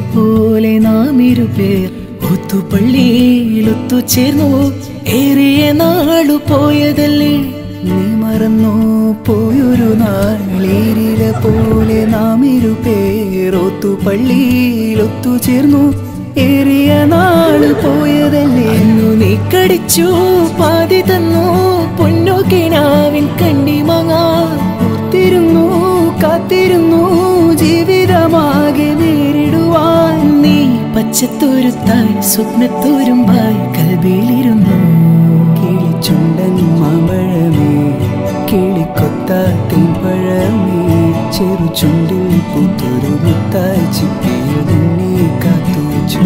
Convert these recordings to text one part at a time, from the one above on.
പോലെ നാം ഇരുപേർ ഒത്തുപള്ളിയിൽ ഒത്തുചേർന്നു ഏറിയ നാളു പോയതല്ലേ നീ മറന്നു പോയൊരു നാളേരില പോലെ നാം ഇരുപേർ ഒത്തുപള്ളിയിൽ ഒത്തുചേർന്നു ഏറിയ നാള് പോയതല്ലേ അന്നു നീ കടിച്ചു പാതി തന്നു പൊന്നു കിണാവിൻ കണ്ടിമങ്ങാ ഓർത്തിരുന്നു കാത്തിരുന്നു ജീവിതമാകെ നേരിടുവാൻ നീ പച്ചത്തോരുത്തായി സ്വപ്നത്തോരുമ്പായി കൽബിയിലിരുന്നു കിളിച്ചുണ്ടൻ മാമ്പഴമേ കിളിക്കൊത്താത്തിൻ പഴമേ ചെറു ചുണ്ടിൽ പുത്തൊരു മുത്തായി ചിപ്പിയത് നീ കാത്തു വെച്ചു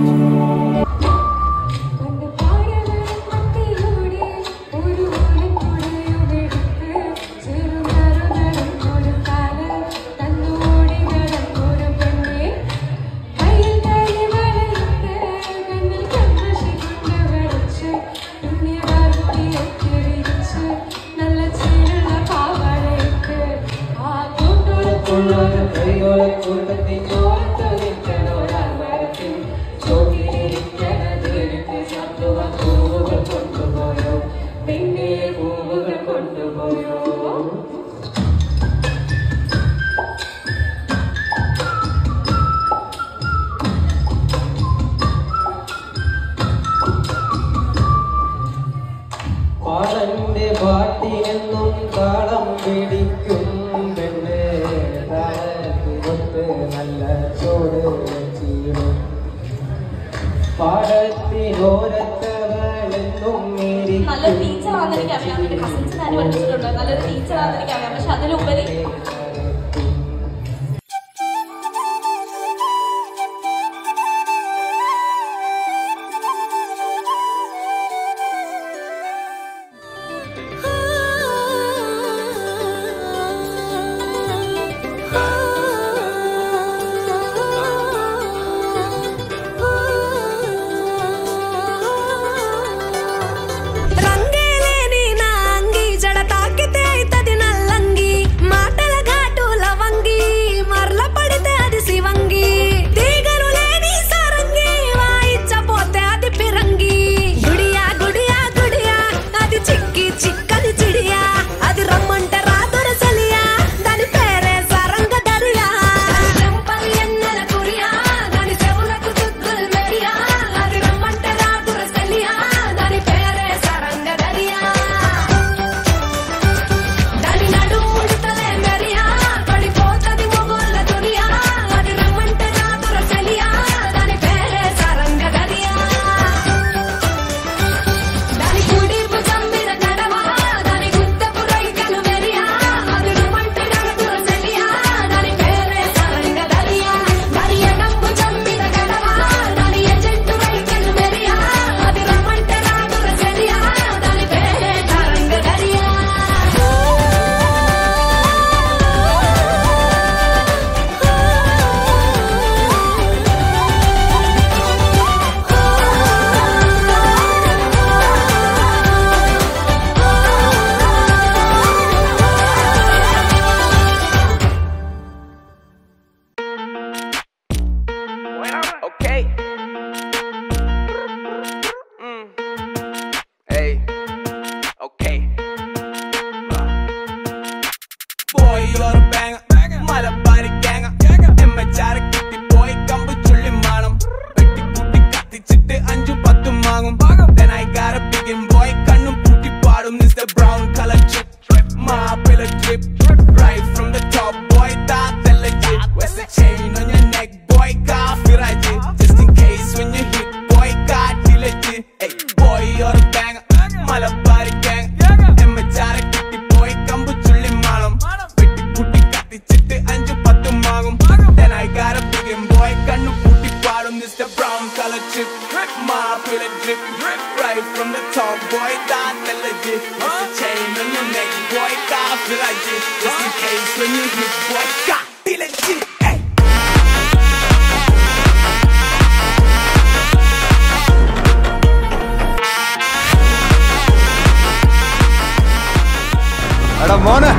കണ്ട് പാടവൻ മത്തിലൂടെ ഒരു ഓലക്കുടയുമെടുത്ത് ചെറുനറുനറും ഒരു കാലം തന്നോടി നടന്നൊരു പെണ്ണെ കയ്യിൽ കൈ വളർത്ത് കണ്ണിൽ കണ്ണശി കൊണ്ട് വരച്ച് പുണ്യവാർത്തിയൊക്കെ വിരിച്ച് നല്ല ചീരുള്ള പാവാടയിട്ട് ആ കൂട്ടുള്ളൊരു കൈകോലക്കൂട്ടത്തിൽ കോർത്ത് നിൽക്കണോരാമരത്തിൽ ചോക്കിലിരിക്കണതിരുത്തി സത്വ പൂവുകൾ കൊണ്ടുപോയോ പിന്നെ പൂവുകൾ കൊണ്ടുപോയോ പാടന്റെ പാട്ടിനെന്നും താളം പിടിക്കും പെണ്ണ് താരത്തിനൊത്ത് നല്ല ചോട് വെച്ചിടും പാടത്തിനോരത്തവളെന്നും നല്ലൊരു ടീച്ചറാണെന്ന് എനിക്കറിയാം എന്റെ കസിൻസിന് ആരും പഠിച്ചിട്ടുണ്ട് നല്ലൊരു ടീച്ചറാണെന്ന് എനിക്കറിയാം പക്ഷെ അതിലുപരി రంగేలేని నా అంగి జడ తాకితే అయితది నల్లంగి మాటల ఘాటు లవంగి మరల పడితే అది శివంగి తీగలు లేని సరంగి వాయిచ్చపోతే అది పిరంగి గుడియా గుడియా గుడియా అది చిక్కి చిక్కని చిడియా అది రమ్మంటే రాదుర సలియా దాని పేరే సరంగ దరియా చెంపలు ఎన్నెల కురియా దాని చెవులకు చుక్కలు మెరియా అది రమ్మంటే రాదుర సలియా దాని పేరే సరంగ దరియా దాని నడుము ముడతలే మెరియా పడిపోతది మొగోళ్ళ దునియా అది రమ్మంటే రాదుర సలియా దాని పేరే సరంగ దరియా దాని కుడి భుజం మీద నడవా దాని గుత్తపు రైకలు మెరియా అది రమ్మంటే నడుతుర సెలియా దాని పేరే సరంగ దరియా దాని ఎడం భుజం మీద గడవా దాని ఎజెంటు రైకలు మెరియా అది రమ్మంటే రాదుర సెలియా దాని పేరే సరంగ Dariya Okay. Mm. Hey. Okay. Boy, you're a banger. Malabari gang. എമ്മച്ചാരെ കിട്ടി പോയി കമ്പ് ചുള്ളി മാണം വെട്ടിക്കൂട്ടി കത്തിച്ചിട്ട് അഞ്ചും പത്തും വാങ്ങും Then I got a big boy കണ്ണും പൂട്ടി പാടും This the brown color chip Mappila drip Right from the top boy താത്തല്ല jit Where's the chain on your neck boy കാഫിറാജ് Just in case when you hit boy കാട്ടിലെറ്റ് Hey boy you're a banger Malabari gang എമ്മച്ചാരെ കിട്ടി പോയി കമ്പ് ചുള്ളി മാണം വെട്ടിക്കൂട്ടി കത്തിച്ചിട്ട് അഞ്ചും പത്തും വാങ്ങും Then I got a big boy കണ്ണു പൂട്ടി പാടും This the brown color chip Mappila drip Right from the top boy താത്തല്ല jit Where's the chain on your neck boy കാഫിറാജ് Just in case when you hit boy കാട്ടിലെറ്റ് Hey എടാ മോനെ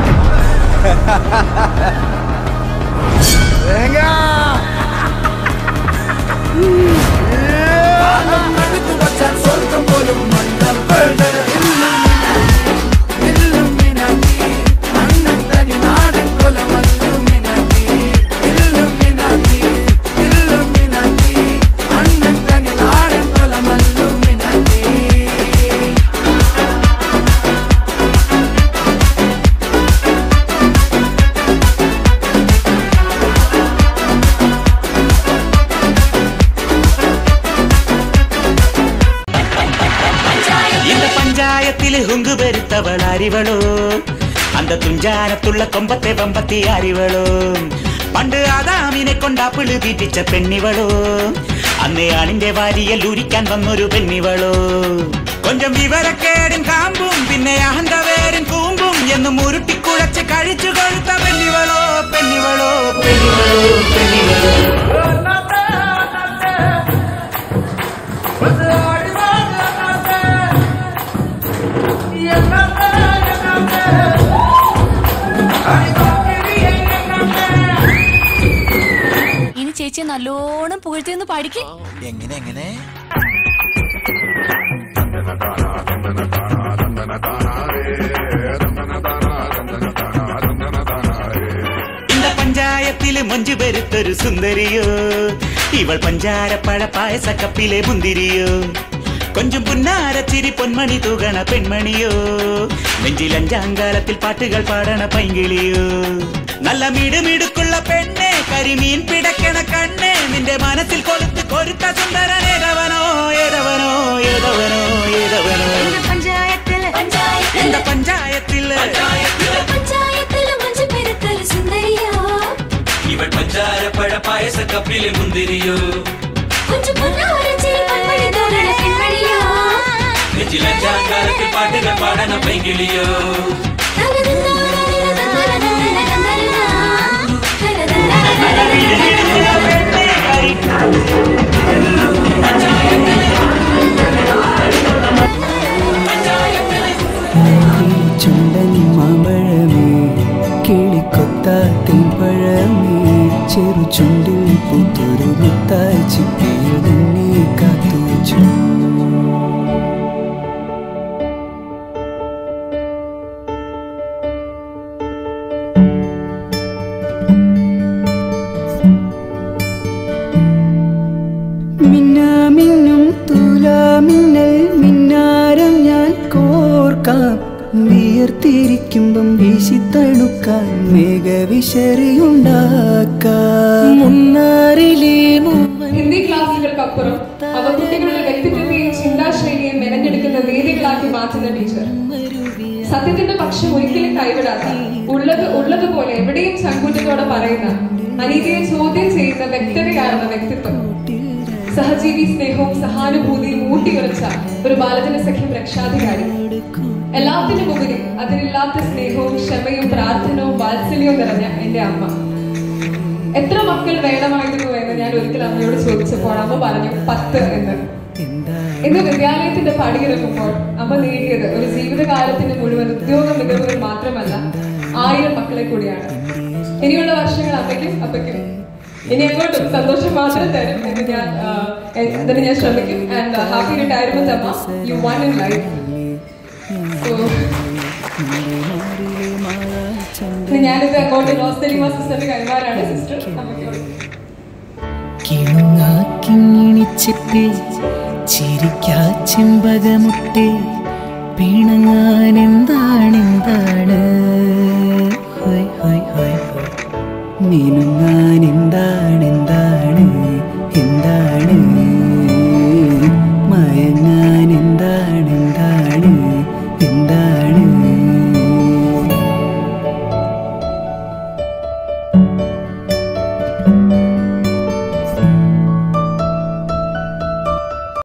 இந்த பஞ்சாயத்தில் ஹுங்கு பெருத்தவள் அறிவளோ அந்த துஞ்சானத்துள்ள கொம்பத்தை வம்பத்தி அறிவளோ പണ്ട് ആദാമിനെ കൊണ്ടാപ്പിള് തീറ്റിച്ച പെണ്ണിവളോ അന്ന് ആണിന്റെ വാരിയൽ ഉരിക്കാൻ വന്നൊരു പെണ്ണിവളോ കൊഞ്ചം വിവരക്കേടും കാമ്പും പിന്നെ അഹന്തവേരും കൂമ്പും എന്നും ഉരുട്ടിക്കുഴച്ച് കഴിച്ചു കൊഴുത്ത പെണ്ണിവളോ പെണ്ണിവളോ പെണ്ണിവളോ പെണ്ണിവളോ ഇനി ചേച്ചിയെ നല്ലോണം പുകഴ്ത്തിയൊന്ന് പഠിക്കും എങ്ങനെ എങ്ങനെ இந்த പഞ്ചായത്തില് മൊഞ്ചു പെരുത്തൊരു സുന്ദരിയോ ഇവൾ പഞ്ചാരപ്പഴ പായസക്കപ്പിലെ മുന്തിരിയോ കൊഞ്ചും പുന്നാരച്ചിരി പൊന്മണി തൂകണ പെൺമണിയോ നെഞ്ചിൽ അഞ്ചാങ്കാലത്തിൽ പാട്ടുകൾ പാടണ പൈങ്കിളിയോ നല്ല മിടുമിടുക്കുള്ള പെണ്ണെ കരിമീൻ പിടക്കണ കണ്ണെ നിന്റെ മനസ്സിൽ കൊളുത്ത് കൊരുത്ത സുന്ദരൻ ഏതവനോ ഏതവനോ ഏതവനോ ഏതവനോ പഞ്ചായത്തിൽ இந்த പഞ്ചായത്തിൽ പഞ്ചായത്തിൽ മഞ്ചു പെരുത്തൊരു സുന്ദരിയോ ഇവൾ പഞ്ചാരപ്പഴ പായസ കപ്പിലെ മുന്തിരിയോ കൊച്ചു പൊന്നാരച്ചിരി പൊന്മണി തോന്നണ പെൺമണിയോ നെഞ്ചിൽ അഞ്ചാങ്കാലത്തിൽ പാട്ടുകൾ പാടണ പൈങ്കിളിയോ ചുണ്ടൻ മാമ്പഴമേ കിളിക്കൊത്താത്തിൻ പഴമേ ചെറു ചുണ്ടിൽ പുത്തൊരു മുത്തായി ചിപ്പിയിൽ നിന്നെ കാത്തുവച്ചു മിന്നാമിന്നും തുലാമിന്നൽ മിന്നാരം ഞാൻ കോർക്കാം വിയർത്തിരിക്കുമ്പം വീശിത്തണുക്കാൻ മേഘവിശറിയുണ്ടാക്കാം മുന്നാറിലെ മൂവൻ ഹിന്ദി ക്ലാസുകൾക്കപ്പുറം അവ കുട്ടികളുടെ വ്യക്തിത്വത്തെയും ചിന്താശൈലിയും മെനഞ്ഞെടുക്കുന്ന വേദികളാക്കി മാറ്റുന്ന ടീച്ചർ സത്യത്തിന്റെ പക്ഷം ഒരിക്കലും കൈവിടാത്ത ഉള്ളത് ഉള്ളതുപോലെ എവിടെയും ചങ്കൂറ്റത്തോടെ പറയുന്ന അനീതിയെ ചോദ്യം ചെയ്യുന്ന വ്യക്തതയാർന്ന വ്യക്തിത്വം സഹജീവി സ്നേഹവും സഹാനുഭൂതിയും ഊട്ടിയുറച്ച ഒരു ബാലജന സഖ്യം രക്ഷാധികാരി എല്ലാത്തിനും ഉപരി അതിലില്ലാത്ത സ്നേഹവും ക്ഷമയും പ്രാർത്ഥനവും വാത്സല്യവും നിറഞ്ഞ എന്റെ അമ്മ എത്ര മക്കൾ വേണമായിരുന്നു എന്ന് ഞാൻ ഒരിക്കൽ അമ്മയോട് ചോദിച്ചപ്പോൾ അമ്മ പറഞ്ഞു പത്ത് എന്ന് ഇന്ന് വിദ്യാലയത്തിന്റെ പടിയിറങ്ങുമ്പോൾ അമ്മ നേടിയത് ഒരു ജീവിതകാലത്തിന്റെ മുഴുവൻ ഉദ്യോഗ മികവുകൾ മാത്രമല്ല ആയിരം മക്കളെ കൂടിയാണ് ഇനിയുള്ള വർഷങ്ങൾ അമ്മയ്ക്കും അപ്പയ്ക്കും ഇനി അങ്ങോട്ടും സന്തോഷം മാത്രം തരും എന്ന് ഞാൻ ആ, എ- അതിന് ഞാൻ ശ്രമിക്കും ആൻഡ് ഹാപ്പി റിട്ടയർമെന്റ് അമ്മ യു വൺ ഇൻ ലൈഫ് ഞാനിത് അങ്ങോട്ട് നോസ്തലിമ സിസ്റ്ററിന് കൈമാറാണ് സിസ്റ്റർ അമ്മയ്ക്കോട് കിണുങ്ങാക്കിങ്ങിണിച്ചിട്ട് ചിരിക്കാ ചെമ്പകമുട്ട് പിണങ്ങാൻ എന്താണ് എന്താണ് ഹോയ് ഹോയ് ഹോയ് ഹോയ് മിനുങ്ങാൻ എന്താണ്